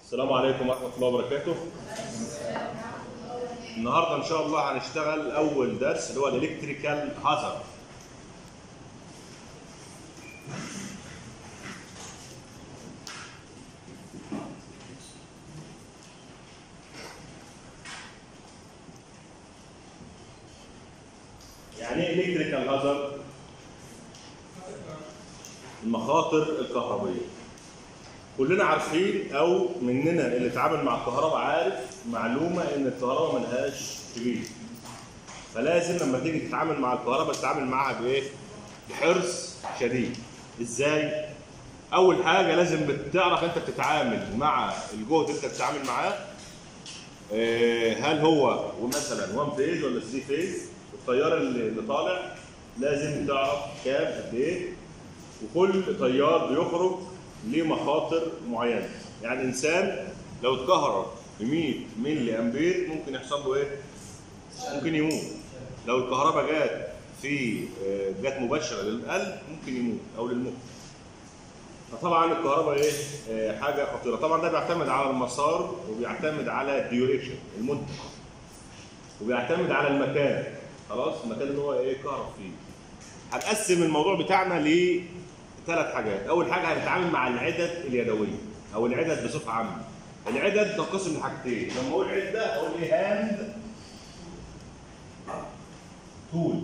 السلام عليكم ورحمة الله وبركاته. النهارده إن شاء الله هنشتغل أول درس اللي هو الإلكتريكال هازارد. يعني إيه إلكتريكال هازارد؟ المخاطر الكهربية. كلنا عارفين او مننا اللي اتعامل مع الكهرباء عارف معلومه ان الكهرباء ملهاش كبير فلازم لما تيجي تتعامل مع الكهرباء تتعامل معاها بايه؟ بحرص شديد ازاي؟ اول حاجه لازم بتعرف انت بتتعامل مع الجهد اللي انت بتتعامل معاه آه، هل هو مثلا 1 فيز ولا 3 فيز التيار اللي اللي طالع لازم تعرف كام قد ايه وكل تيار بيخرج ليه مخاطر معينه يعني انسان لو اتكهرب ب 100 ملي امبير ممكن يحصل له ايه ممكن يموت لو الكهرباء جت في آه، جت مباشره للقلب ممكن يموت او للمخ فطبعا الكهرباء ايه آه، حاجه خطيره طبعا ده بيعتمد على المسار وبيعتمد على الديوريشن المده وبيعتمد على المكان خلاص المكان اللي هو ايه كهرب فيه هنقسم الموضوع بتاعنا لثلاث حاجات اول حاجه هنتعامل مع العدد اليدويه او العدد بصفه عامه العدد تنقسم لحاجتين لما اقول عده اقول ايه هاند تول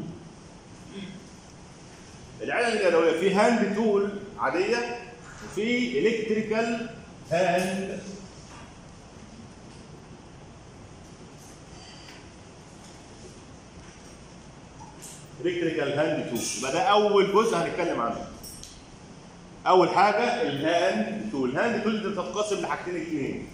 العدد اليدويه في هاند تول عاديه وفي الكتريكال هاند الكتريكال هاند تول يبقى ده اول جزء هنتكلم عنه اول حاجه الهاند تول الهاند تول دي تنقسم لحاجتين اثنين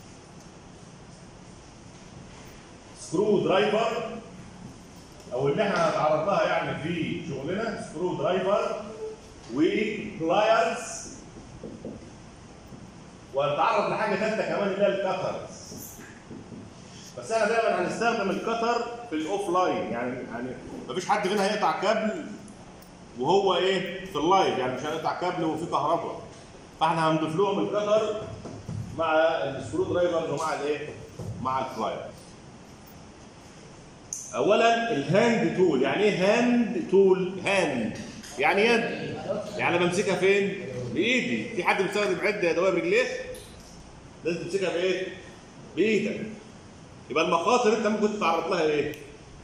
سكرو درايفر او اللي احنا هنتعرض لها يعني في شغلنا سكرو درايفر وبلايرز وهنتعرض لحاجه ثالثه كمان اللي هي الكترز بس احنا دايما هنستخدم الكتر في الاوف لاين يعني يعني مفيش حد فينا هيقطع كابل وهو ايه في اللايف يعني مش هنقطع كابل وفي كهرباء فاحنا هنضيف لهم الكتر مع السكرو درايفرز ومع الايه مع الفلاير اولا الهاند تول يعني ايه هاند تول هاند يعني يد يعني بمسكها فين بايدي في حد بيستخدم عده يدويه برجليه لازم تمسكها بايه بايدك يبقى المخاطر انت ممكن تتعرض لها ايه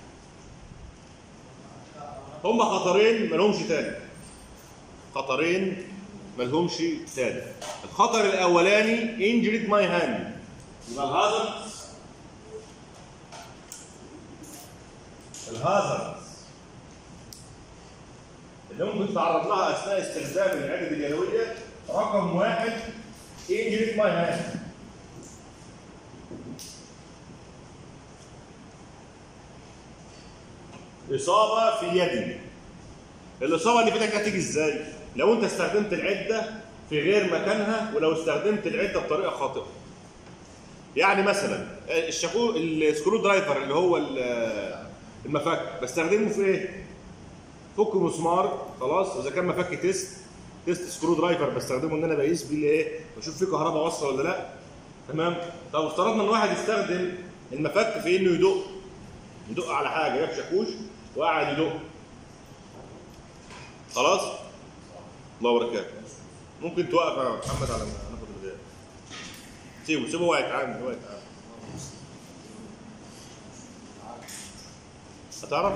هم خطرين مالهمش تاني خطرين مالهمش تاني الخطر الاولاني انجريد ماي هاند يبقى الهازارد الهازارد اللي ممكن تتعرض لها اثناء استخدام العدد اليدويه رقم واحد انجريد ماي هاند اصابه في يدي الاصابه اللي في ايدك هتيجي ازاي لو انت استخدمت العده في غير مكانها ولو استخدمت العده بطريقه خاطئه يعني مثلا الشاكو السكرو درايفر اللي هو ال- المفك بستخدمه في ايه فك مسمار خلاص اذا كان مفك تيست تيست سكرو درايفر بستخدمه ان انا بقيس بيه الايه بشوف فيه كهرباء واصله ولا لا تمام طب افترضنا ان واحد يستخدم المفك في انه يدق يدق على حاجه جاب شاكوش وقعد يدق خلاص الله وبركاته ممكن توقف يا محمد على ما ناخد البدايه سيبه سيبه هو يتعامل هو يتعامل هتعرف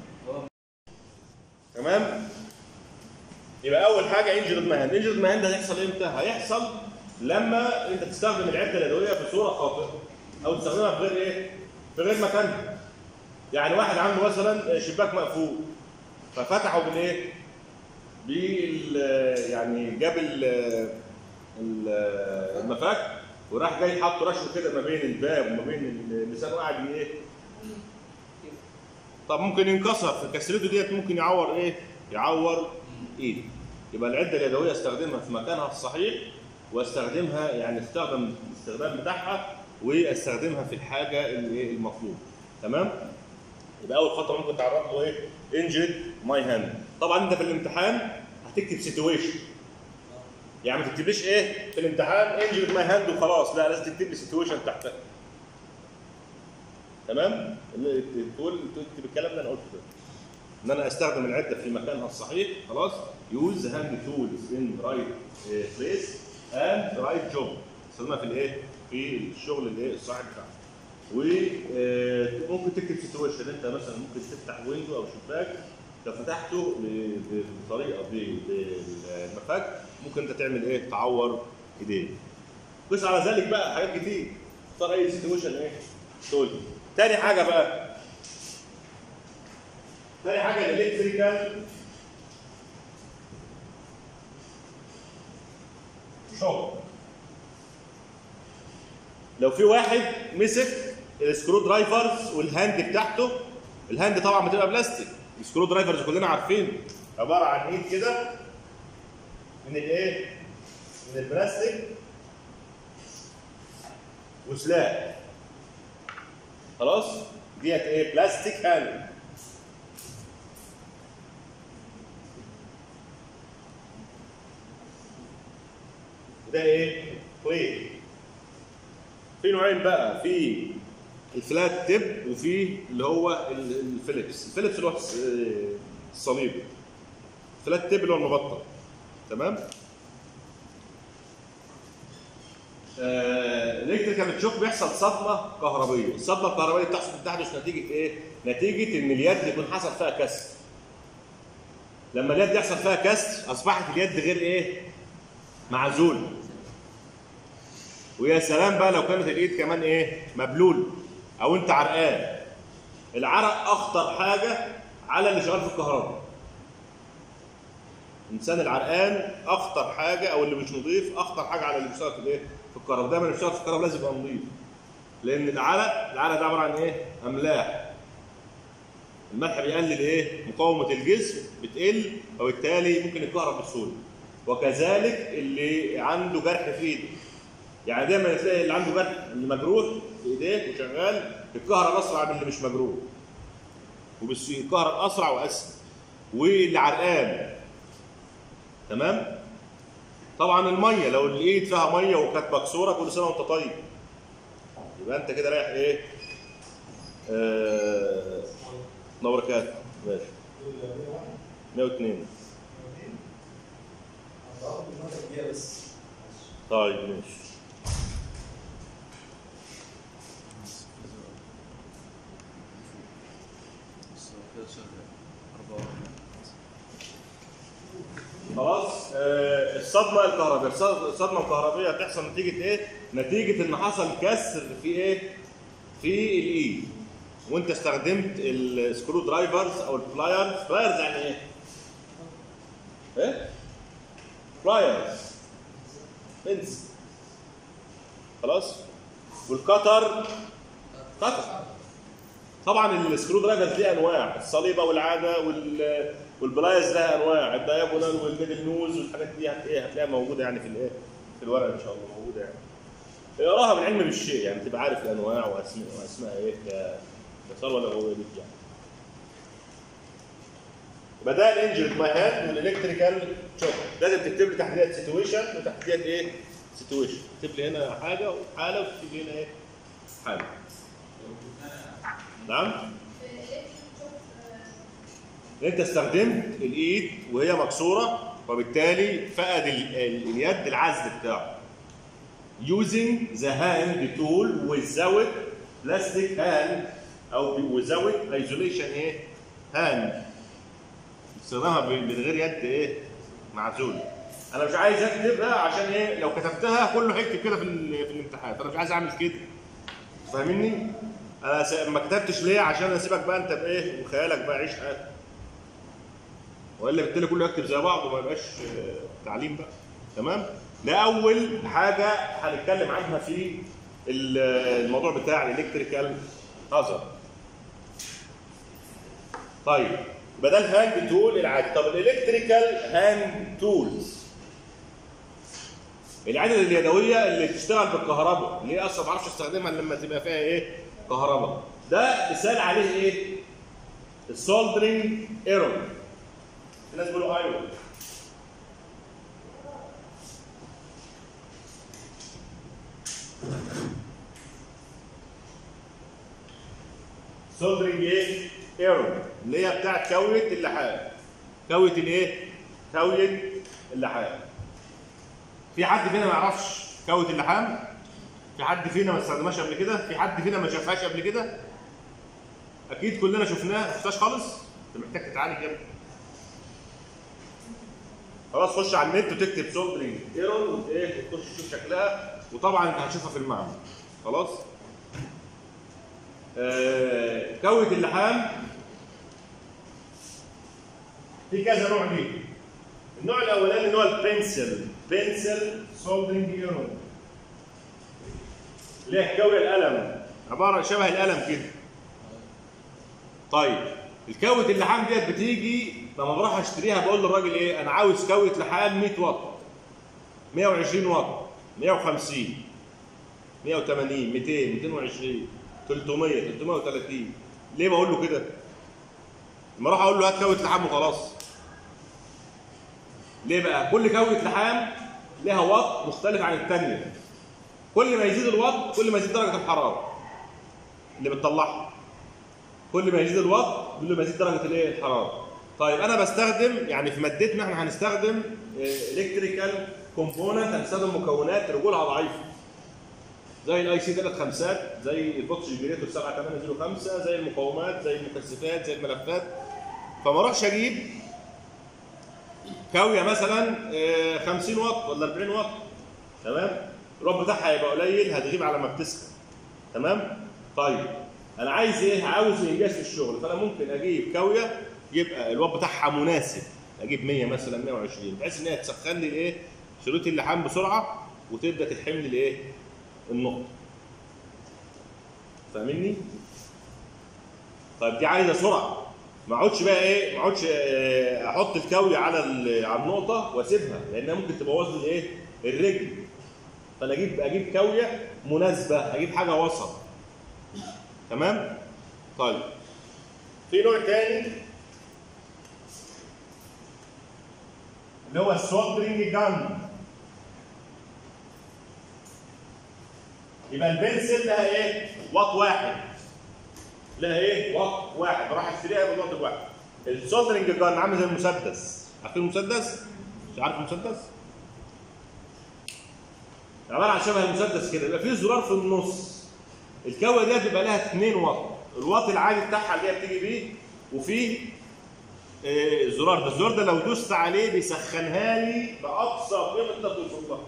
تمام يبقى اول حاجه انجرد مهند انجرد مهند هيحصل امتى هيحصل لما انت تستخدم العده اليدويه في صوره خاطئه او تستخدمها في غير ايه في غير مكانها يعني واحد عنده مثلا شباك مقفول ففتحه بالايه بال يعني جاب ال ال- المفك وراح جاي حاطه رشه كده ما بين الباب وما بين اللسان وقعد ايه طب ممكن ينكسر فكسرته ديت ممكن يعور ايه يعور ايدي يبقى العده اليدويه استخدمها في مكانها الصحيح واستخدمها يعني استخدم الاستخدام بتاعها واستخدمها في الحاجه اللي إيه المطلوبه تمام يبقى اول خطوه ممكن تعرض له ايه انجرد ماي هاند طبعا انت في الامتحان هتكتب سيتويشن يعني ما تكتبليش ايه في الامتحان انجرد ماي هاند وخلاص لا لازم تكتب لي سيتويشن تحتها تمام اللي تقول تكتب الكلام ده انا قلته ده ان انا استخدم العده في مكانها الصحيح خلاص يوز هاند تولز ان رايت بليس اند رايت جوب استخدمها في الايه في الشغل الايه الصحيح بتاعك وممكن تكتب سيتويشن انت مثلا ممكن تفتح ويندو او شباك لو فتحته ب- بطريقه ب- بالمفك ممكن انت تعمل ايه تعور ايديك قيس على ذلك بقى حاجات كتير اختار اي سيتويشن ايه تقول لي. تاني حاجه بقى تاني حاجه الالكتريكال شوك لو في واحد مسك السكرو درايفرز والهاند بتاعته الهاند طبعا بتبقى بلاستيك السكرو درايفرز كلنا عارفين عباره عن ايد كده من الايه؟ من البلاستيك وسلاح خلاص؟ ديت ايه؟ بلاستيك هاند وده ايه؟ كلي في نوعين بقى في الفلات تيب وفي اللي هو ال- الفيليبس الفيليبس اللي هو الس- آه، الصليب الفلات تيب اللي هو المبطل تمام الالكتريكال تشوك بيحصل صدمه كهربيه الصدمه الكهربائيه بتحصل بتحدث نتيجه ايه نتيجه ان اليد يكون حصل فيها كسر لما اليد يحصل فيها كسر اصبحت اليد غير ايه معزوله ويا سلام بقى لو كانت الايد كمان ايه مبلول او انت عرقان العرق اخطر حاجه على اللي شغال في الكهرباء الانسان العرقان اخطر حاجه او اللي مش نظيف اخطر حاجه على اللي بيشتغل في الايه في الكهرباء دايما اللي بيشتغل في الكهرباء لازم يبقى نظيف لان العرق العرق ده عباره عن ايه املاح الملح بيقلل ايه مقاومه الجسم بتقل وبالتالي ممكن يتكهرب بسهوله وكذلك اللي عنده جرح في ايده يعني دايما تلاقي اللي عنده جرح اللي مجروح في ايديه وشغال يتكهرب اسرع من اللي مش مجروح وبس يتكهرب اسرع واسهل واللي عرقان تمام طبعا الميه لو الايد فيها ميه وكانت مكسوره كل سنه وانت طيب يبقى انت كده رايح ايه آه... نور كات ماشي 102 طيب ماشي خلاص آه الصدمه الكهربائيه الصد- الصدمه الكهربائيه هتحصل نتيجه ايه نتيجه ان حصل كسر في ايه في الايد وانت استخدمت السكرو درايفرز او البلايرز بلايرز يعني ايه ايه بلايرز بنز خلاص والقطر قطر طبعا السكرو درايفرز ليه انواع الصليبه والعاده وال والبلايز لها انواع الدايجونال والميدل نوز والحاجات دي هت- ايه هتلاقيها موجوده يعني في الايه في الورقه ان شاء الله موجوده يعني اقراها بالعلم بالشيء يعني تبقى عارف الانواع واسماء واسماء ايه ك- كثروه لغويه ليك يعني يبقى ده الانجرد ماي هاند والالكتريكال شوك لازم تكتب لي تحت ديت سيتويشن وتحت ديت ايه سيتويشن تكتب لي هنا حاجه وحاله وتكتب لي هنا ايه حاله نعم انت استخدمت الايد وهي مكسوره وبالتالي فقد ال- ال- اليد العزل بتاعه using the hand tool without plastic hand او without isolation ايه hand استخدامها ب- من غير يد ايه معزول انا مش عايز اكتبها عشان ايه لو كتبتها كله هيكتب كده في, ال- في الامتحان انا مش عايز اعمل كده فاهمني انا س- ما كتبتش ليه عشان اسيبك بقى انت بايه وخيالك بقى عيش حياتك والا بالتالي كله يكتب زي بعض وما يبقاش آه، تعليم بقى تمام ده اول حاجه هنتكلم عنها في ال- الموضوع بتاع الالكتريكال هازارد طيب يبقى ده الهاند تول العادي طب الالكتريكال هاند تولز العدد اليدويه اللي بتشتغل بالكهرباء اللي هي اصلا ما بعرفش استخدمها إلا لما تبقى فيها ايه كهرباء ده مثال عليه ايه السولدرينج ايرون في ناس بيقولوا ايرون سولدرنج ايه؟ ايرون اللي هي بتاعت كاوية اللحام كاوية الايه؟ كاوية اللحام في حد فينا ما يعرفش كاوية اللحام؟ في حد فينا ما استخدمهاش قبل كده؟ في حد فينا ما شافهاش قبل كده؟ اكيد كلنا شفناها ما شفتهاش خالص؟ انت محتاج تتعالج يا ابني خلاص خش على النت وتكتب سولدرنج ايرون وايه وتخش تشوف شكلها وطبعا انت هتشوفها في المعمل خلاص آه كوة اللحام في كذا نوع ليه النوع الاولاني اللي هو البنسل بنسل سولدرنج ايرون اللي هي كوية القلم عبارة شبه القلم كده طيب الكوة اللحام ديت بتيجي لما بروح اشتريها بقول للراجل ايه انا عاوز كوة لحام 100 واط 120 واط 150 180 200 220 300 330 ليه بقول له كده؟ لما اروح اقول له هات كوة لحام وخلاص ليه بقى؟ كل كوة لحام لها واط مختلف عن الثانية كل ما يزيد الواط كل ما يزيد درجة الحرارة اللي بتطلعها كل ما يزيد الوات كل ما يزيد درجه الايه الحراره طيب انا بستخدم يعني في مادتنا احنا هنستخدم الكتريكال كومبوننت هنستخدم مكونات رجولها ضعيفه زي الاي سي 3 خمسات زي البوكس جنريتور 7805 زي المقاومات زي المكثفات زي الملفات فما اروحش اجيب كاويه مثلا آه، 50 واط ولا 40 واط تمام الرب بتاعها هيبقى قليل هتغيب على ما بتسخن تمام طيب انا عايز ايه عاوز انجاز في الشغل فانا ممكن اجيب كاويه يبقى الوات بتاعها مناسب اجيب 100 مثلا 120 بحيث ان هي تسخن لي الايه شريط اللحام بسرعه وتبدا تلحم لي الايه النقطه فاهمني طيب دي عايزه سرعه ما اقعدش بقى ايه ما اقعدش آه، احط الكاويه على ال- على النقطه واسيبها لانها ممكن تبوظ لي الايه الرجل فانا اجيب اجيب كاويه مناسبه اجيب حاجه وسط تمام طيب في نوع تاني اللي هو السولدرنج جان يبقى البنسل لها ايه واط واحد لها ايه واط واحد راح اشتريها بالواط واحد السولدرنج جان عامل زي المسدس عارفين المسدس مش عارف المسدس عباره عن شبه المسدس كده يبقى فيه زرار في النص الكوه دي بيبقى لها 2 واط الواط العالي بتاعها اللي هي بتيجي بيه وفيه آه، زرار ده الزرار ده لو دوست عليه بيسخنها لي باقصى قيمه انت توصل لها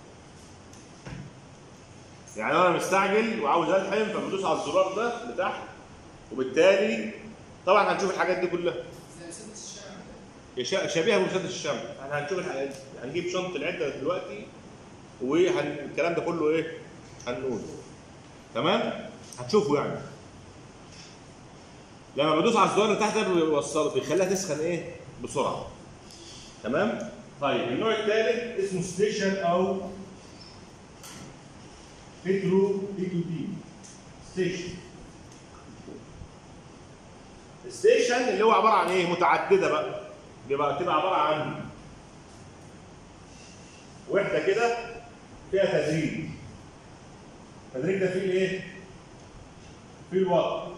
يعني لو انا مستعجل وعاوز الحم فبدوس على الزرار ده اللي تحت وبالتالي طبعا هنشوف الحاجات دي كلها زي مسدس الشمع هي شا- شبيهه بمسدس الشمع احنا هنشوف الحاجات دي هنجيب شنط العده دلوقتي والكلام ده كله ايه هنقول تمام هتشوفوا يعني لما بدوس على الزرار اللي تحت ده بيوصل بيخليها تسخن ايه بسرعه تمام طيب النوع الثالث اسمه ستيشن او بيترو بي تو دي ستيشن ستيشن اللي هو عباره عن ايه متعدده بقى بيبقى تبقى عباره عن وحده كده فيها تدريج التدريج ده فيه ايه فيه الوقت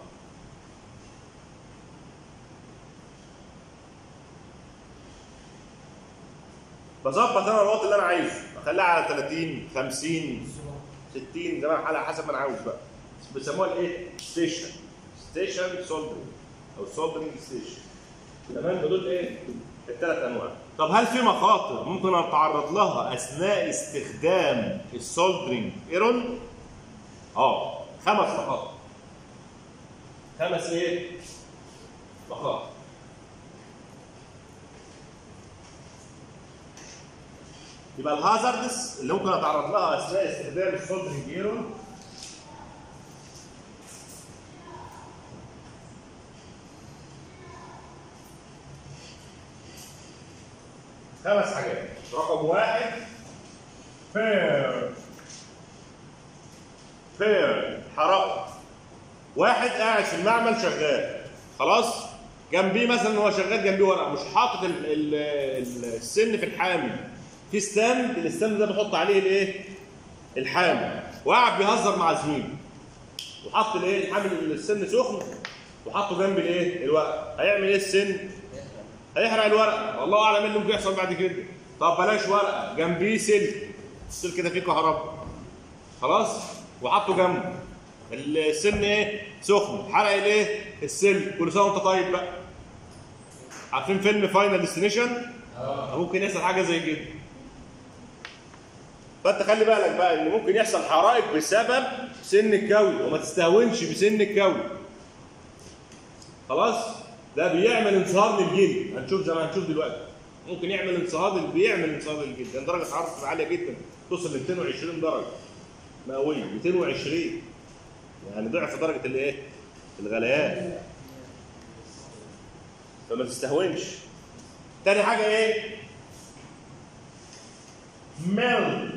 بظبط انا الوقت اللي انا عايزه اخليها على 30 50 60 زي ما على حسب ما انا عاوز بقى بيسموها الايه ستيشن ستيشن سولدرنج او سولدرنج ستيشن تمام دول ايه الثلاث انواع طب هل في مخاطر ممكن اتعرض لها اثناء استخدام السولدرنج ايرون اه خمس مخاطر خمس ايه مخاطر يبقى الهازاردس اللي ممكن اتعرض لها اثناء استخدام السولدرنج ايرون خمس حاجات رقم واحد فير فير حرام واحد قاعد في المعمل شغال خلاص جنبيه مثلا هو شغال جنبيه ورقه مش حاطط ال- ال- ال- السن في الحامل في ستاند الستاند ده بحط عليه الايه الحامل وقعد بيهزر مع زميله وحط الايه حامل السن سخن وحطه جنب الايه الورق هيعمل ايه السن هيحرق الورق والله اعلم ايه اللي ممكن يحصل بعد كده طب بلاش ورقه جنبيه سلك السلك ده فيه كهرباء خلاص وحطه جنبه السن ايه سخن حرق الايه السلك كل سنه وانت طيب بقى عارفين فيلم فاينل ديستنيشن ممكن يحصل حاجه زي كده فانت خلي بالك بقى ان ممكن يحصل حرائق بسبب سن الكوي وما تستهونش بسن الكوي خلاص ده بيعمل انصهار للجلد هنشوف زي ما هنشوف دلوقتي ممكن يعمل انصهار بيعمل انصهار للجلد لان درجه حرارته بتبقى عاليه جدا توصل ل 220 درجه مئويه 220 يعني ضعف درجه الايه الغليان فما تستهونش تاني حاجه ايه ميل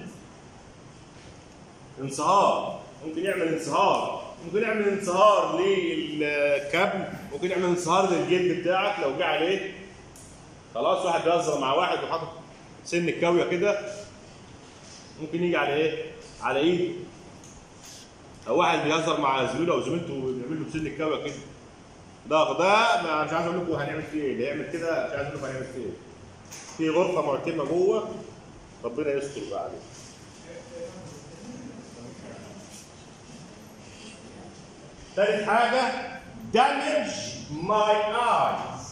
انصهار ممكن يعمل انصهار ممكن يعمل انصهار للكبل ممكن يعمل انصهار للجلد بتاعك لو جه عليه خلاص واحد بيهزر مع واحد وحاطط سن الكاويه كده ممكن يجي على ايه؟ على ايده او واحد بيهزر مع زميله او زميلته بيعمل له بسن الكاويه كده ده ده ما مش عايز اقول لكم هنعمل فيه ايه اللي يعمل كده مش عايز اقول لكم هنعمل فيه ايه في غرفه معتمه جوه ربنا يستر بقى عليه ثالث حاجة damage my eyes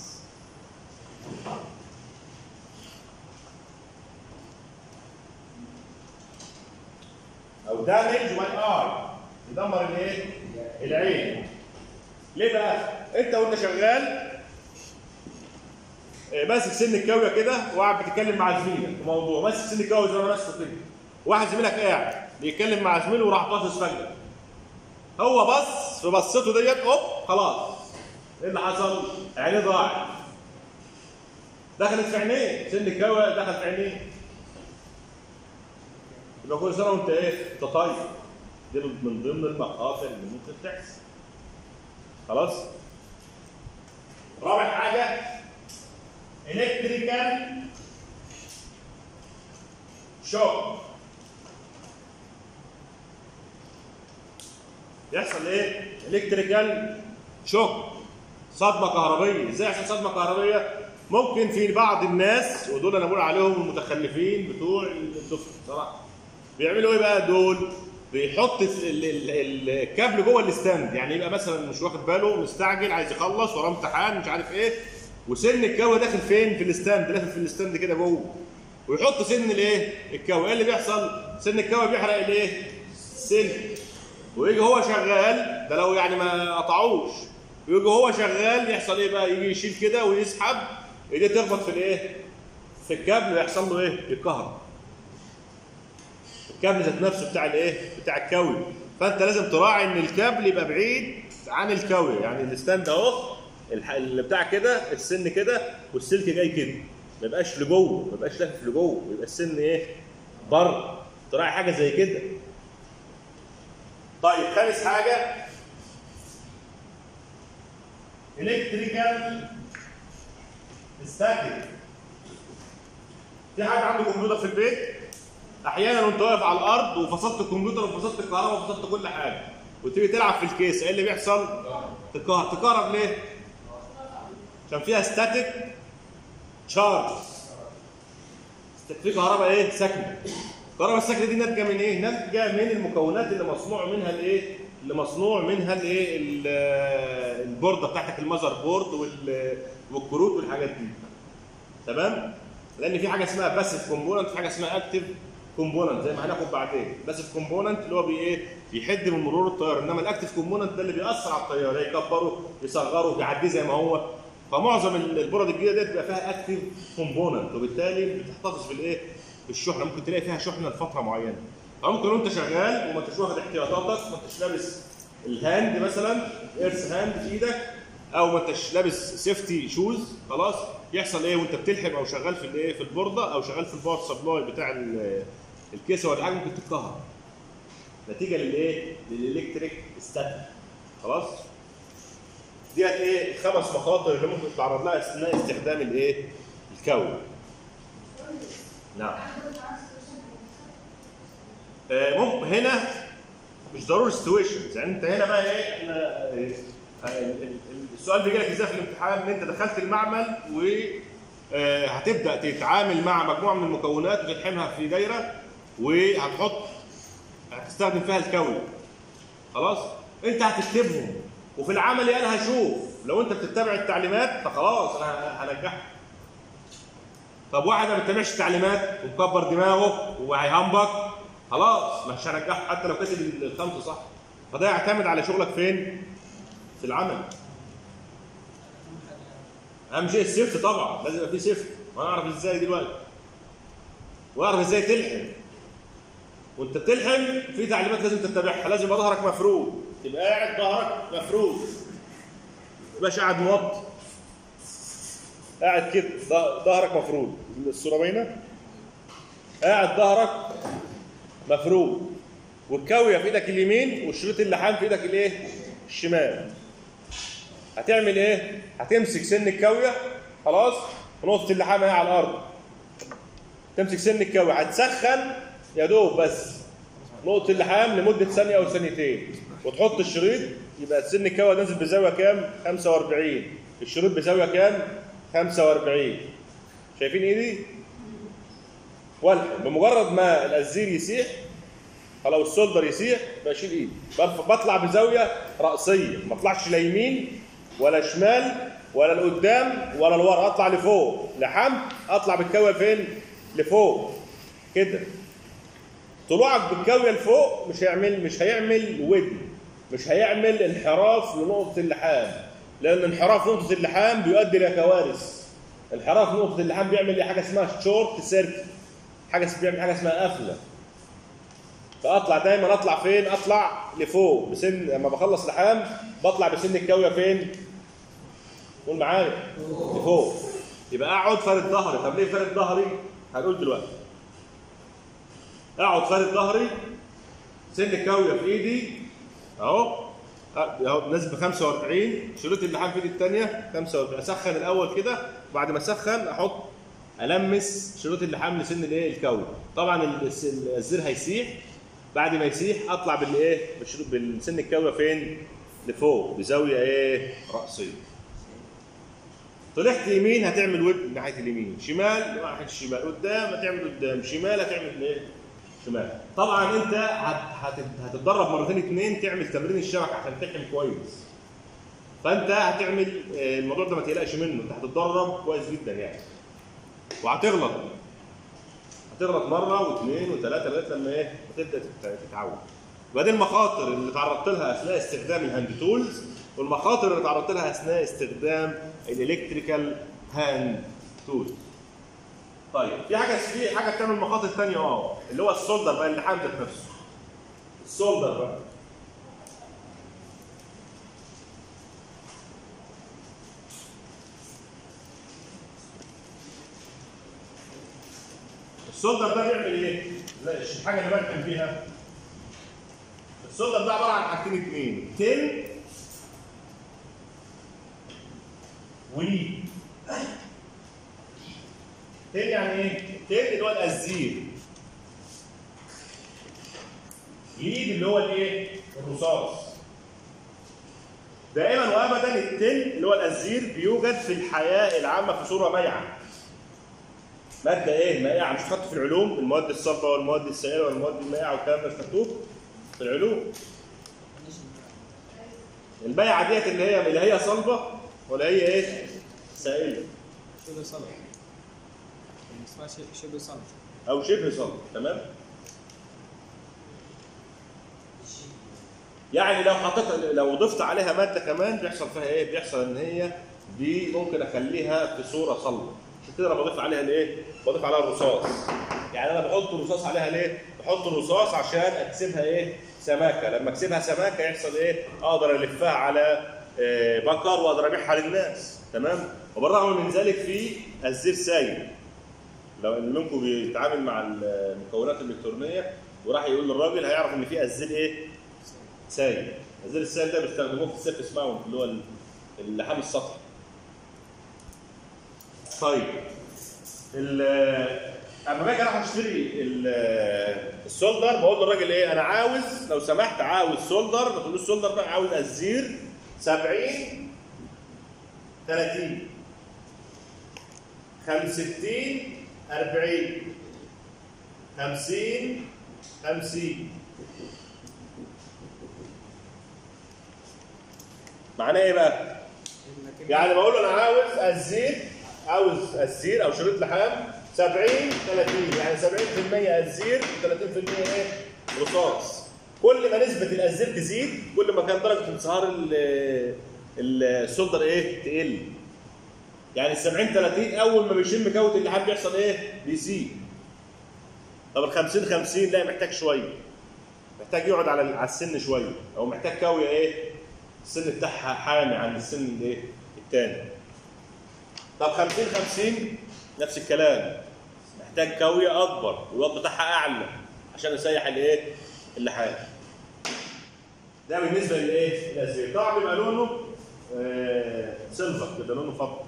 أو damage my eye يدمر الايه؟ العين ليه بقى؟ أنت وأنت شغال آه، ماسك سن الكاوية كده وقاعد بتتكلم مع زميلك في موضوع ماسك سن الكاوية زي ما أنا ماسكه كده واحد زميلك قاعد بيتكلم مع زميله وراح باصص فجأة هو بص في بصته ديت اوب خلاص ايه اللي حصل؟ عينيه ضاعت دخلت في عينيه سن الكوى دخل في عينيه يبقى كل سنه وانت ايه؟ انت طيب دي من ضمن المخاطر اللي ممكن تحصل خلاص؟ رابع حاجه الكتريكال شوك يحصل ايه؟ الكتريكال شوك صدمه كهربيه، ازاي يحصل صدمه كهربيه؟ ممكن في بعض الناس ودول انا بقول عليهم المتخلفين بتوع الدفعه بصراحه بيعملوا ايه بقى دول؟ بيحط ال- ال- ال- الكابل جوه الاستاند يعني يبقى مثلا مش واخد باله مستعجل عايز يخلص وراه امتحان مش عارف ايه وسن الكاوي داخل فين في الاستاند داخل في الاستاند كده جوه ويحط سن الايه الكاوي ايه اللي بيحصل سن الكاوي بيحرق الايه السلك ويجي هو شغال ده لو يعني ما قطعوش ويجي هو شغال يحصل ايه بقى يجي يشيل كده ويسحب ايديه تخبط في الايه في الكابل ويحصل له ايه الكهرباء الكابل ذات نفسه بتاع الايه بتاع الكوي فانت لازم تراعي ان الكابل يبقى بعيد عن الكوي يعني الستاند اهو الح- اللي بتاع كده السن كده والسلك جاي كده ما يبقاش لجوه ما يبقاش لافف لجوه يبقى السن ايه بره تراعي حاجه زي كده طيب خامس حاجه الكتريكال ستاتيك في حد عنده كمبيوتر في البيت احيانا وانت واقف على الارض وفصلت الكمبيوتر وفصلت الكهرباء وفصلت كل حاجه وتيجي تلعب في الكيس ايه اللي بيحصل؟ تكهرب تكهرب ليه؟ عشان فيها ستاتيك تشارج في كهرباء ايه؟ ساكنه الكهرباء الساكنه دي ناتجه من ايه؟ ناتجه من المكونات اللي مصنوع منها الايه؟ اللي مصنوع منها الايه؟ ال- البورده بتاعتك المذر بورد وال- والكروت والحاجات دي. تمام؟ لان في حاجه اسمها باسيف كومبوننت في حاجه اسمها اكتيف كومبوننت زي ما هناخد بعدين باسيف كومبوننت اللي هو بي ايه بيحد من مرور التيار انما الاكتيف كومبوننت ده اللي بيأثر على التيار يكبره يصغره يعديه زي ما هو فمعظم ال- البرد الجديده ديت بيبقى فيها اكتيف كومبوننت وبالتالي بتحتفظ بالايه بالشحنه ممكن تلاقي فيها شحنه لفتره معينه او ممكن وانت شغال وما انتش واخد احتياطاتك ما انتش لابس الهاند مثلا ايرث هاند في ايدك او ما انتش لابس سيفتي شوز خلاص يحصل ايه وانت بتلحم او شغال في الايه في البورده او شغال في الباور سبلاي بتاع ال- الكيسه ولا حاجه ممكن تتكهرب نتيجه للايه للالكتريك ستاتيك خلاص ديت ايه الخمس مخاطر اللي ممكن تتعرض لها اثناء استخدام الايه الكون نعم آه، ممكن هنا مش ضروري سيتويشنز يعني انت هنا بقى ايه احنا آه، ال- ال- السؤال بيجي لك ازاي في الامتحان ان انت دخلت المعمل و آه، هتبدا تتعامل مع مجموعه من المكونات وتلحمها في دايره وهتحط هتستخدم فيها الكوي خلاص انت هتكتبهم وفي العملي انا هشوف لو انت بتتبع التعليمات فخلاص انا هنجحك طب واحد ما بيتبعش التعليمات ومكبر دماغه وهيهمبك خلاص مش هنجحه حتى لو كاتب الخمسه صح فده يعتمد على شغلك فين؟ في العمل اهم شيء السيفت طبعا لازم يبقى في سيفت وانا اعرف ازاي دلوقتي واعرف ازاي تلحم وانت بتلحم في تعليمات لازم تتبعها لازم يبقى ظهرك مفرود تبقى قاعد ظهرك مفرود ما تبقاش قاعد موطي قاعد كده ظ- ظهرك مفرود الصوره باينه قاعد ظهرك مفرود والكاويه في ايدك اليمين والشريط اللحام في ايدك الايه الشمال هتعمل ايه هتمسك سن الكاويه خلاص ونقطه اللحام اهي على الارض تمسك سن الكاويه هتسخن يا دوب بس نقطه اللحام لمده ثانيه او ثانيتين وتحط الشريط يبقى سن الكاويه نازل بزاويه كام 45 الشريط بزاويه كام 45 شايفين ايدي والحم بمجرد ما الازير يسيح خلاص السولدر يسيح بشيل ايدي برف- بطلع بزاويه راسيه ما اطلعش لا يمين ولا شمال ولا لقدام ولا لورا اطلع لفوق لحم اطلع بالكاويه فين لفوق كده طلوعك بالكاويه لفوق مش هيعمل مش هيعمل ودن مش هيعمل انحراف لنقطه اللحام لان انحراف نقطه اللحام بيؤدي الى كوارث انحراف نقطه اللحام بيعمل لي حاجه اسمها شورت سيركل حاجه اسمها بيعمل حاجه اسمها قفله فاطلع دايما اطلع فين اطلع لفوق بسن لما بخلص لحام بطلع بسن الكاويه فين قول معايا لفوق يبقى اقعد فارد ظهري طب ليه فارد ظهري هنقول دلوقتي اقعد فارد ظهري سن الكاويه في ايدي اهو اهو نازل ب 45 شريط اللحام في ايدي الثانيه 45 اسخن الاول كده بعد ما اسخن احط المس شريط اللحام لسن الايه الكوي طبعا الس- الزر هيسيح بعد ما يسيح اطلع بالايه بالشريط بالسن الكوي فين لفوق بزاويه ايه راسيه طلعت يمين هتعمل ويب ناحيه اليمين شمال ناحيه الشمال قدام هتعمل قدام شمال هتعمل ايه شمال طبعا انت هت- هت- هتتدرب مرتين اتنين تعمل تمرين الشبكه عشان تحكم كويس فانت هتعمل آه، الموضوع ده ما تقلقش منه انت هتتدرب كويس جدا يعني وهتغلط هتغلط مره واثنين وثلاثه لغايه لما ايه تبدا تت- تتعود وبعدين المخاطر اللي تعرضت لها اثناء استخدام الهاند تولز والمخاطر اللي تعرضت لها اثناء استخدام الالكتريكال هاند تولز طيب في حاجه في حاجه بتعمل مخاطر ثانيه اه اللي هو السولدر بقى اللحام ذات نفسه السولدر بقى السولدر ده بيعمل ايه؟ لا الحاجه اللي بلحم بيها السولدر ده عباره عن حاجتين اثنين تن وليد تن يعني ايه؟ تن اللي هو الازير ليد اللي هو الايه؟ الرصاص دائما وابدا التن اللي هو الازير بيوجد في الحياه العامه في صوره ميعه ماده ايه؟ مائعه مش خدته في العلوم المواد الصلبه والمواد السائله والمواد المائعه والكلام ده مش خدتوه في العلوم البيعه ديت اللي هي اللي هي صلبه ولا هي ايه؟ سائله شبه صلب اسمها ش- شبه صلب او شبه صلب تمام؟ يعني لو حطيت لو ضفت عليها ماده كمان بيحصل فيها ايه؟ بيحصل ان هي دي ممكن اخليها في صوره صلبه عشان كده انا بضيف عليها الايه؟ بضيف عليها الرصاص يعني انا بحط الرصاص عليها ليه؟ بحط الرصاص عشان اكسبها ايه؟ سماكه لما اكسبها سماكه يحصل ايه؟ اقدر الفها على آه، بكر واقدر ابيعها للناس تمام؟ وبالرغم من ذلك في الزير سايل لو اللي منكم بيتعامل مع المكونات الالكترونيه وراح يقول للراجل هيعرف ان في ازير ايه؟ سايل الزير السايل ده بيستخدموه في السيرفس ماونت اللي هو اللحام السطحي طيب ال- اما باجي اروح اشتري ال- السولدر بقول للراجل ايه انا عاوز لو سمحت عاوز سولدر ما تقولوش سولدر بقى عاوز الزير 70 30 65 40 50 50 معناه ايه بقى؟ انك يعني بقول له انا عاوز الزير عاوز الزير او شريط لحام 70 30 يعني 70% الزير و30% ايه؟ رصاص كل ما نسبه الازير تزيد كل ما كان درجه انصهار ال- ال- السولدر ايه؟ تقل يعني ال 70 30 اول ما بيشم كوت اللحام بيحصل ايه؟ بيزيد طب ال 50 50 لا محتاج شويه محتاج يقعد على على السن شويه او محتاج كاويه ايه؟ السن بتاعها حامي عن السن الايه؟ الثاني. طب 50 50 نفس الكلام محتاج كاويه اكبر والوقت بتاعها اعلى عشان يسيح الايه؟ اللحام. ده بالنسبه للايه؟ للازير طبعا بيبقى لونه آه سيلفر كده لونه فضه.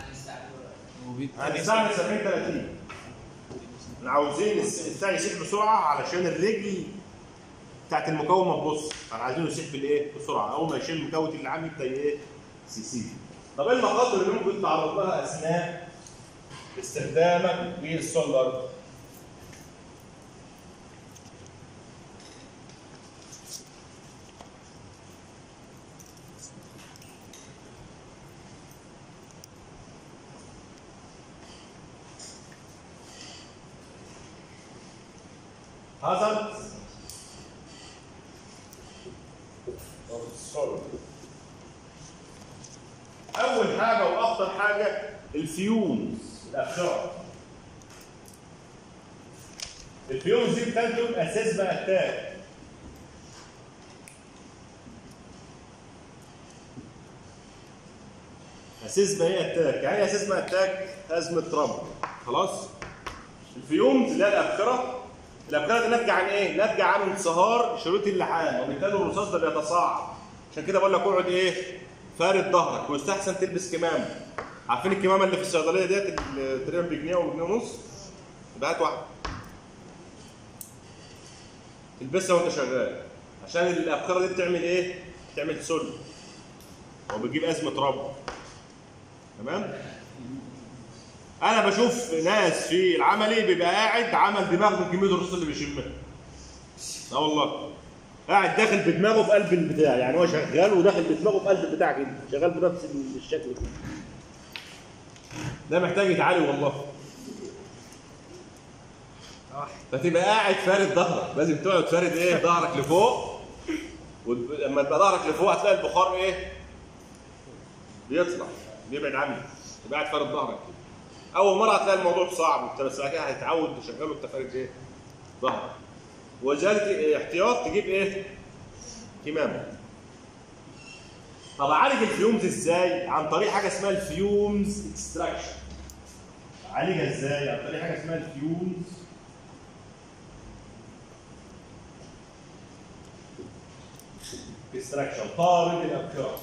هنستعمل 70 30 احنا عاوزين الس- الساعه يسيح بسرعه علشان الرجل بتاعت المقاومه تبص احنا عايزينه يسيح بالايه؟ بسرعه اول ما يشيل مكوت اللي عامل يبدا ايه؟ يسيح طب ايه المخاطر اللي ممكن تتعرض لها اثناء استخدامك للسولر؟ hazard of solid. اول حاجه واخطر حاجه الفيومز الابشره الفيومز دي بتنتج اساس بقى التاج اساس بقى ايه التاج يعني ايه اساس بقى التاج ازمه رمل خلاص الفيومز اللي هي الابخره الابخره دي ناتجه عن ايه؟ ناتجه عن انصهار شريط اللحام وبالتالي الرصاص ده بيتصاعد عشان كده بقول لك اقعد ايه؟ فارد ظهرك ويستحسن تلبس كمامه عارفين الكمامه اللي في الصيدليه ديت اللي تقريبا بجنيه او بجنيه ونص؟ يبقى هات واحده تلبسها وانت شغال عشان الابخره دي بتعمل ايه؟ بتعمل سل وبتجيب ازمه رب تمام؟ انا بشوف ناس في العملي بيبقى قاعد عمل دماغ من كميه الرصاص اللي بيشمها اه والله قاعد داخل بدماغه في قلب البتاع يعني هو شغال وداخل بدماغه في قلب البتاع كده شغال بنفس الشكل كده ده محتاج يتعالج والله صح فتبقى قاعد فارد ظهرك لازم تقعد فارد ايه ظهرك لفوق ولما تبقى ظهرك لفوق هتلاقي البخار ايه بيطلع بيبعد عنك تبقى قاعد فارد ظهرك كده اول مره هتلاقي الموضوع صعب انت بس بعد كده هتتعود تشغله وانت فارد ايه ظهرك وذلك احتياط تجيب ايه كمامه طب اعالج الفيومز ازاي عن طريق حاجه اسمها الفيومز اكستراكشن اعالجها ازاي عن طريق حاجه اسمها الفيومز اكستراكشن طارد الابكار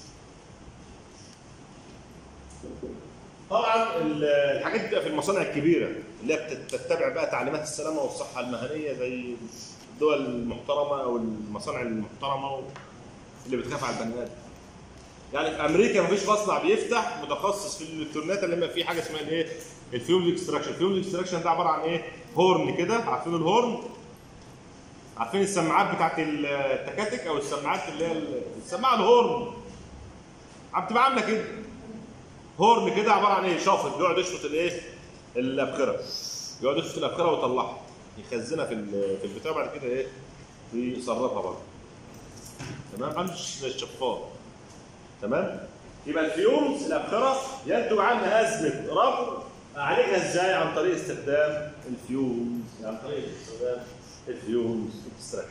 طبعا ال- الحاجات دي بتبقى في المصانع الكبيره اللي هي بتت- بتتبع بقى تعليمات السلامه والصحه المهنيه زي الدول المحترمه او المصانع المحترمه اللي بتخاف على البني ادم. يعني في امريكا مفيش مصنع بيفتح متخصص في الالكترونات اللي ما فيه حاجه اسمها الايه؟ الفيوم اكستراكشن، الفيوم اكستراكشن ده عباره عن ايه؟ هورن كده عارفين الهورن؟ عارفين السماعات بتاعت التكاتك او السماعات اللي هي ال- السماعه الهورن عم بتبقى عامله كده هورن كده عباره عن ايه شافط بيقعد يشفط الايه الابخره يقعد يشفط الابخره ويطلعها يخزنها في ال- في البتاع بعد كده ايه بيصرفها برضه تمام مش زي الشفاط تمام يبقى الفيومز الابخره ينتج عنها ازمه رفض اعالجها ازاي عن طريق استخدام الفيومز عن طريق استخدام الفيومز اكستراكشن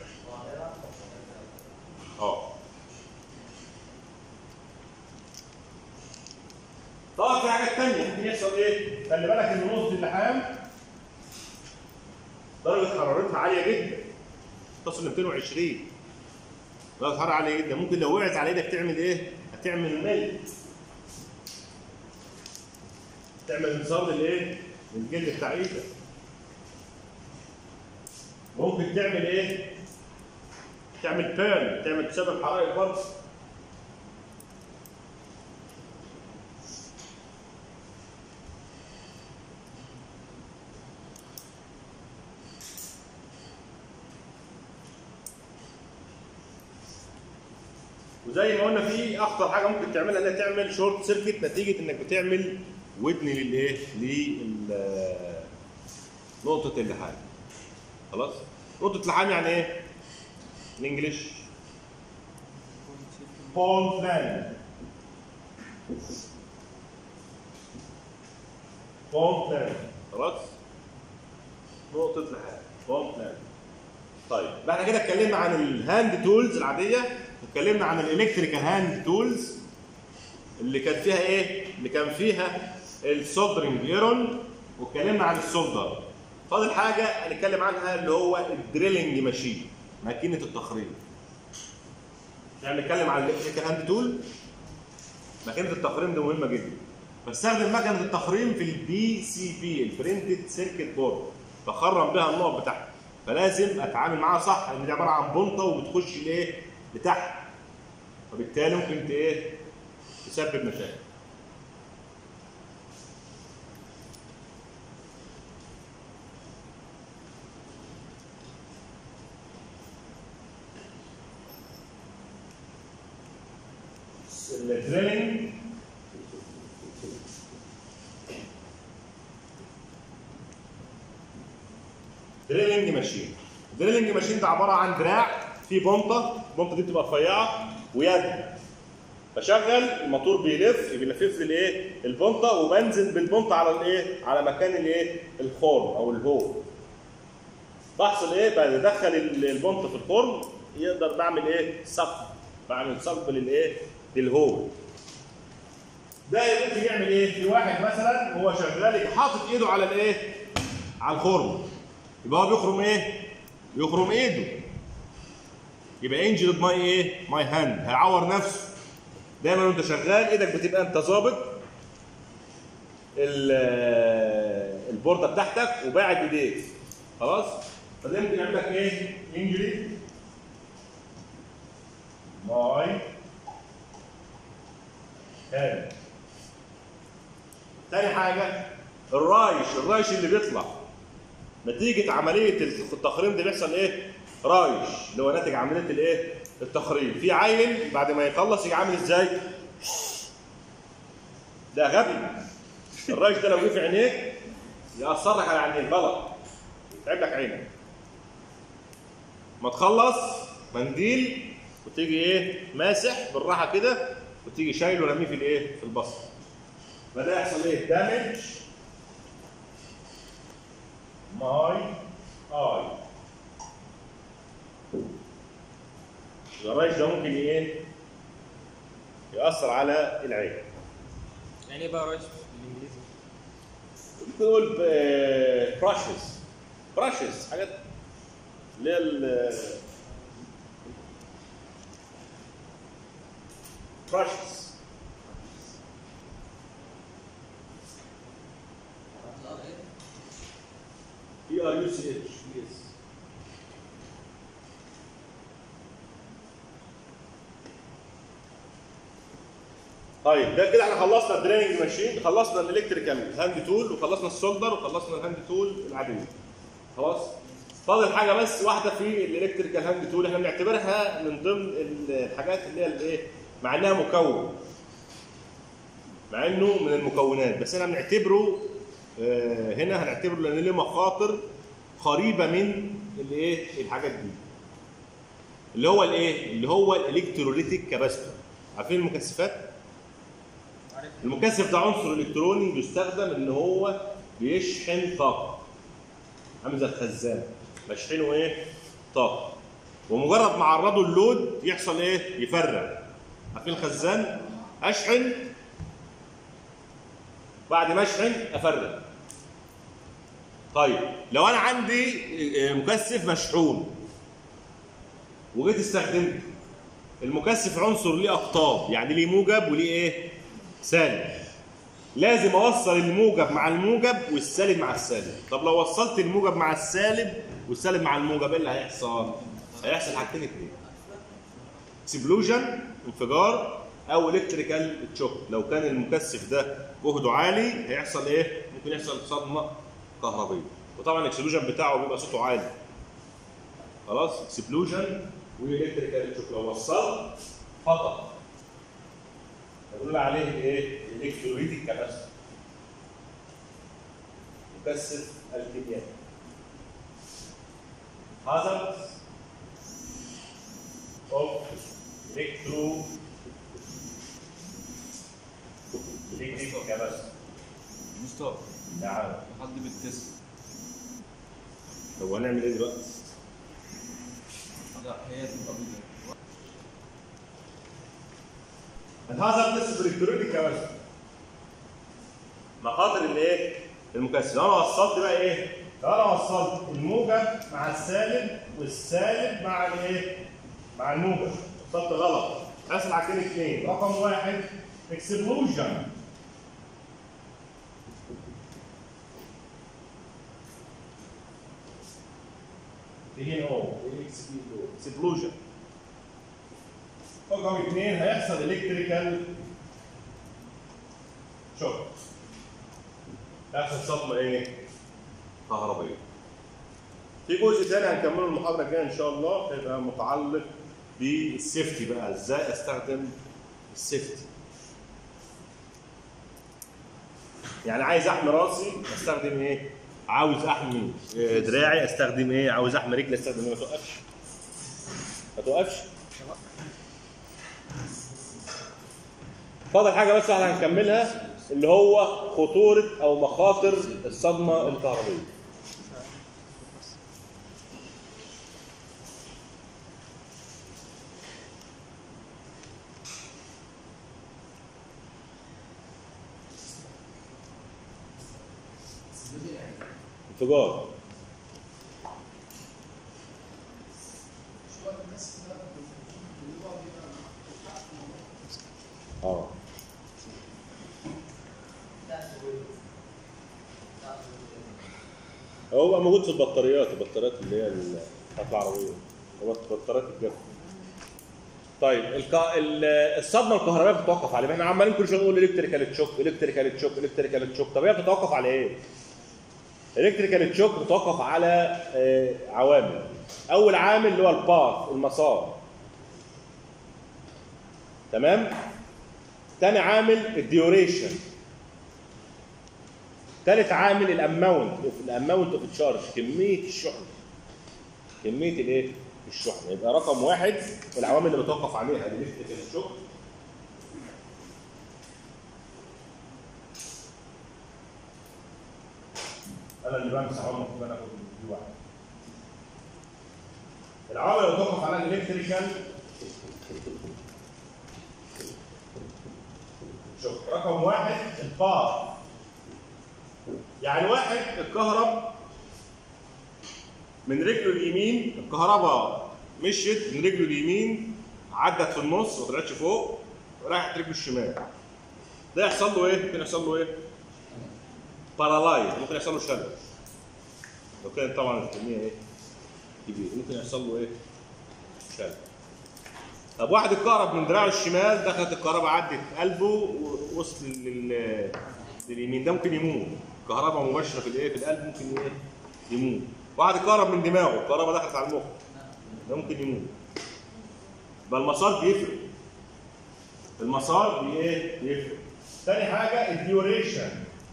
اه طبعا في حاجات تانية ممكن يحصل ايه؟ خلي بالك ان نقطة اللحام درجة حرارتها عالية جدا تصل ل 220 درجة حرارة عالية جدا ممكن لو وقعت على ايدك تعمل ايه؟ هتعمل ملت تعمل انصار للايه؟ للجلد بتاع ايدك ممكن تعمل ايه؟ تعمل بيرن تعمل بسبب حرائق برضه وزي ما قلنا في اخطر حاجه ممكن تعملها انها تعمل شورت سيركت نتيجه انك بتعمل ودن للايه؟ لل نقطه اللحام خلاص؟ نقطه اللحام يعني ايه؟ الانجليش فولت لاند فولت لاند خلاص؟ نقطه لحام فولت لاند طيب يبقى احنا كده اتكلمنا عن الهاند تولز العاديه واتكلمنا عن الالكتريكال هاند تولز اللي كان فيها ايه؟ اللي كان فيها السولدرنج ايرون واتكلمنا عن السولدر فاضل حاجه هنتكلم عنها اللي هو الدريلنج ماشين ماكينه التخريم يعني نتكلم عن الالكتريكال هاند تول ماكينه التخريم دي مهمه جدا بستخدم مكنه التخريم في البي سي بي البرنتد سيركت بورد بخرم بها النقط بتاعتي فلازم اتعامل معاها صح لان دي عباره عن بنطه وبتخش لايه؟ لتحت فبالتالي ممكن ت- ايه؟ تسبب مشاكل الدريلنج دريلنج ماشين دريلنج ماشين ده عباره عن دراع فيه بنطه البنطه دي بتبقى رفيعه ويد بشغل الموتور بيلف بيلفف لي الايه البنطه وبنزل بالبنطه على الايه على مكان الايه الخرم او الهول بحصل ايه بدخل ال- البنطه في الخرم يقدر بعمل ايه صف بعمل صف للايه للهول ده ممكن يعمل ايه في واحد مثلا هو شغال يجي حاطط ايده على الايه على الخرم يبقى هو بيخرم ايه يخرم ايده يبقى انجلد ماي ايه ماي هاند هيعور نفسه دايما وانت شغال ايدك بتبقى انت ظابط ال- البورده بتاعتك وباعد ايديك خلاص فده ممكن يعمل لك ايه انجلد ماي هاند تاني حاجه الرايش الرايش اللي بيطلع نتيجه عمليه التخريم دي بيحصل ايه رايش اللي هو ناتج عمليه الايه التخريم في عيل بعد ما يخلص يجي عامل ازاي ده غبي الرايش ده لو جه في عينيك ياثر لك على عينيك غلط يتعب لك عينك ما تخلص منديل وتيجي ايه ماسح بالراحه كده وتيجي شايله ورميه في الايه في البصل فده يحصل ايه دامج ماي اي الرايش ده ممكن ايه يأثر على العين يعني ايه بقى رايش بالانجليزي؟ ممكن نقول براشز براشز حاجات اللي هي ال براشز بي ار يو سي اتش يس طيب ده كده احنا خلصنا الدريننج ماشين خلصنا الالكتريكال هاند تول وخلصنا السولدر وخلصنا الهاند تول العاديه خلاص فاضل حاجه بس واحده في الالكتريكال هاند تول احنا بنعتبرها من ضمن الحاجات اللي هي الايه مع انها مكون مع انه من المكونات بس انا بنعتبره آه، هنا هنعتبره لان له مخاطر قريبه من الايه الحاجات دي اللي هو الايه اللي هو الالكتروليتيك كاباستور عارفين المكثفات عارف المكثف ده عنصر الكتروني بيستخدم ان هو بيشحن طاقه عامل زي الخزان بشحنه ايه طاقه ومجرد ما عرضه اللود يحصل ايه يفرغ عارفين الخزان اشحن بعد ما اشحن افرغ طيب لو انا عندي آه، مكثف مشحون وجيت استخدمته المكثف عنصر ليه اقطاب يعني ليه موجب وليه ايه سالب لازم اوصل الموجب مع الموجب والسالب مع السالب طب لو وصلت الموجب مع السالب والسالب مع الموجب ايه اللي هيحصل هيحصل حاجتين اتنين اكسبلوجن انفجار او الكتريكال تشوك لو كان المكثف ده جهده عالي هيحصل ايه ممكن يحصل صدمه كهربيه وطبعا الاكسبلوجن بتاعه بيبقى صوته عالي خلاص اكسبلوجن والكتريكال تشوك لو وصلت خطا بنقول عليه ايه الالكتروليتيك كاباسيتور مكثف الكيميائي hazards of electro electric capacitor مصطفى نعم حد بالتسم هو هنعمل ايه دلوقتي؟ لا هي تبقى بيضاء الهازاردنس في الالكترونيك كاباسيتور مخاطر الايه؟ المكثف لو انا وصلت بقى ايه؟ لو انا وصلت الموجب مع السالب والسالب مع الايه؟ مع الموجب وصلت غلط هيحصل حاجتين اثنين رقم واحد اكسبلوجن تيجي او اكسبلوجن رقم اثنين هيحصل الكتريكال شوك هيحصل صدمه ايه؟ كهربائيه. في جزء ثاني هنكمله المحاضره الجايه ان شاء الله هيبقى متعلق بالسيفتي بقى ازاي استخدم السيفتي. يعني عايز احمي راسي استخدم ايه؟ عاوز احمي آه، دراعي استخدم ايه؟ عاوز احمي رجلي استخدم ايه؟ ما توقفش. ما توقفش. فاضل حاجه بس احنا هنكملها اللي هو خطوره او مخاطر الصدمه الكهربائيه انفجار اه هو بقى موجود في البطاريات البطاريات اللي هي ال- بتاعت العربيه هو بطاريات الجو طيب الك... ال- الصدمه الكهربائيه بتتوقف على ايه؟ احنا عمالين كل شويه نقول الكتريكال تشوك الكتريكال تشوك الكتريكال تشوك طب هي بتتوقف على ايه؟ الكتريكال تشوك بتتوقف على آه، عوامل اول عامل اللي هو الباث المسار تمام؟ تاني عامل الديوريشن ثالث عامل الاماونت الاماونت اوف تشارج كميه الشحن كميه الايه الشحن يبقى رقم واحد العوامل اللي بتوقف عليها الالكتريكال شوك انا اللي بمسح اهو المفروض انا اخد دي واحد العوامل اللي بتوقف عليها الالكتريكال شوك رقم واحد البار يعني واحد الكهرب من رجله اليمين الكهرباء مشيت من رجله اليمين عدت في النص ما طلعتش فوق راحت رجله الشمال ده يحصل له ايه؟ ممكن يحصل له ايه؟ بارالايز ممكن يحصل له شلل لو كانت طبعا الكميه ايه؟ كبيره ممكن يحصل له ايه؟ شلل طب واحد اتكهرب من دراعه الشمال دخلت الكهرباء عدت قلبه ووصل لل لليمين ده ممكن يموت كهرباء مباشره في الايه في القلب ممكن ايه يموت واحد اتكهرب من دماغه الكهرباء دخلت على المخ ده ممكن يموت يبقى المسار بيفرق المسار بي ايه بيفرق تاني حاجه الديوريشن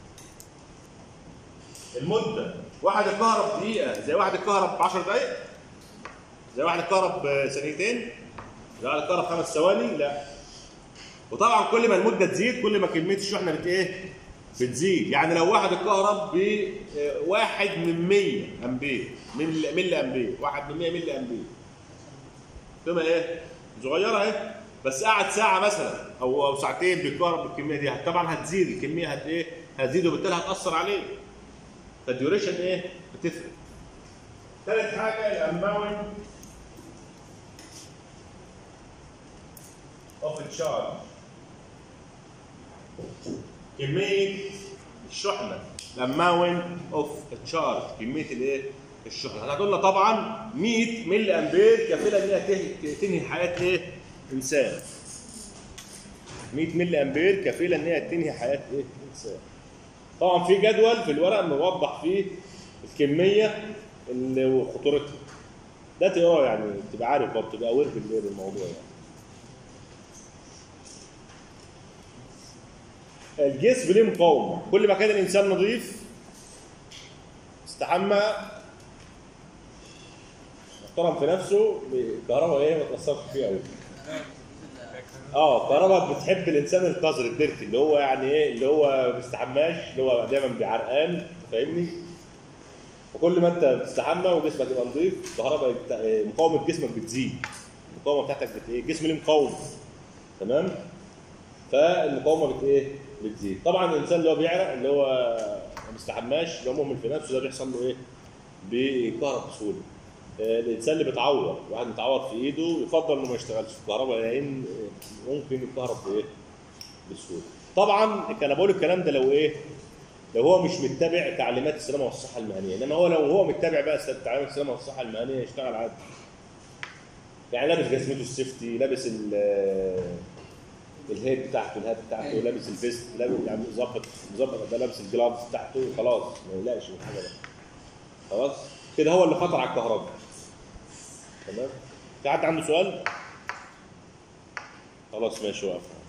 المده واحد اتكهرب دقيقه زي واحد اتكهرب 10 دقائق زي واحد اتكهرب ثانيتين زي واحد اتكهرب خمس ثواني لا وطبعا كل ما المده تزيد كل ما كميه الشحنه بت ايه بتزيد يعني لو واحد اتكهرب ب واحد من 100 امبير ملي ملي امبير واحد من 100 ملي امبير قيمه ايه صغيره اهي بس قعد ساعه مثلا او او ساعتين بيتكهرب بالكميه دي طبعا هتزيد الكميه هت ايه هتزيد وبالتالي هتاثر عليه فالديوريشن ايه بتفرق ثالث حاجه الاماونت اوف تشارج كميه الشحنه الاماونت اوف تشارج كميه الايه الشحنه هتقول لنا طبعا 100 ملي امبير كفيله ان هي ته- تنهي حياه ايه انسان 100 ملي امبير كفيله ان هي تنهي حياه ايه انسان طبعا في جدول في الورق موضح فيه الكميه اللي وخطورتها ده تقراه يعني تبقى عارف برضه تبقى اوير بالموضوع يعني الجسم ليه مقاومه كل ما كان الانسان نظيف استحمى محترم في نفسه الكهرباء ايه ما تاثرش فيه قوي اه الكهرباء بتحب الانسان القذر الديرتي اللي هو يعني ايه اللي هو ما بيستحماش اللي هو دايما بيعرقان فاهمني وكل ما انت بتستحمى وجسمك يبقى نظيف الكهرباء بت- مقاومه جسمك بتزيد المقاومه بتاعتك بت ايه الجسم ليه مقاومه تمام فالمقاومه بت ايه بتزيد طبعا الانسان اللي هو بيعرق اللي هو ما بيستحماش اللي هو مهمل في نفسه ده بيحصل له ايه بيكهرب بسهوله آه، الانسان اللي بيتعور واحد متعور في ايده يفضل انه ما يشتغلش في الكهرباء لان ممكن يتكهرب بايه بسهوله طبعا كان بقول الكلام ده لو ايه لو هو مش متبع تعليمات السلامه والصحه المهنيه انما هو لو هو متبع بقى تعليمات السلامه والصحه المهنيه يشتغل عادي يعني لابس جزمته السيفتي لابس ال الهيد بتاعته الهات بتاعته لابس الفيست لابس يعني مظبط مظبط ده لابس الجلافز بتاعته خلاص ما يقلقش من حاجه بقى خلاص كده هو اللي خطر على الكهرباء تمام في حد عنده سؤال خلاص ماشي واقف